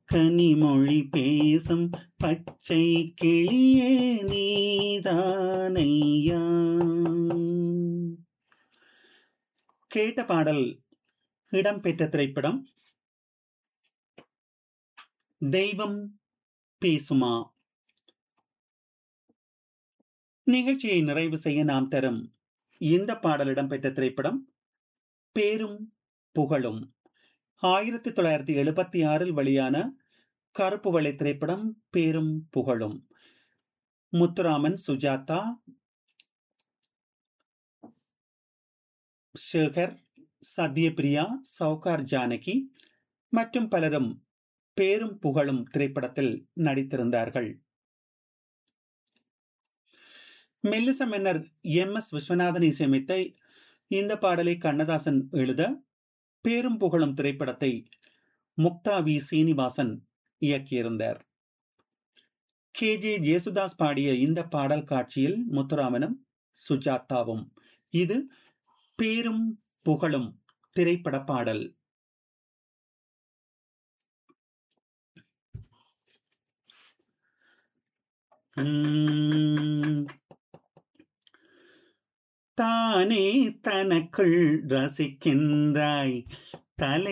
கனிமொழி பேசும் பச்சை கிளியே நீதானையா கேட்ட பாடல் இடம்பெற்ற திரைப்படம் தெய்வம் பேசுமா நிகழ்ச்சியை நிறைவு செய்ய நாம் தரும் இந்த பாடல் இடம்பெற்ற திரைப்படம் பேரும் புகழும் ஆயிரத்தி தொள்ளாயிரத்தி எழுபத்தி ஆறில் வெளியான கருப்பு வெள்ளை திரைப்படம் பேரும் புகழும் முத்துராமன் சுஜாதா சேகர் சத்யபிரியா சவுகார் ஜானகி மற்றும் பலரும் பேரும் புகழும் திரைப்படத்தில் நடித்திருந்தார்கள் மெல்லிச மன்னர் எம் எஸ் விஸ்வநாதன் இசையமைத்த இந்த பாடலை கண்ணதாசன் எழுத பேரும் புகழும் திரைப்படத்தை முக்தா வி சீனிவாசன் இயக்கியிருந்தார் கே ஜே ஜேசுதாஸ் பாடிய இந்த பாடல் காட்சியில் முத்துராமனும் சுஜாதாவும் இது பேரும் புகழும் திரைப்பட பாடல் தானே தனக்குள் ரசிக்கின்றாய் தலை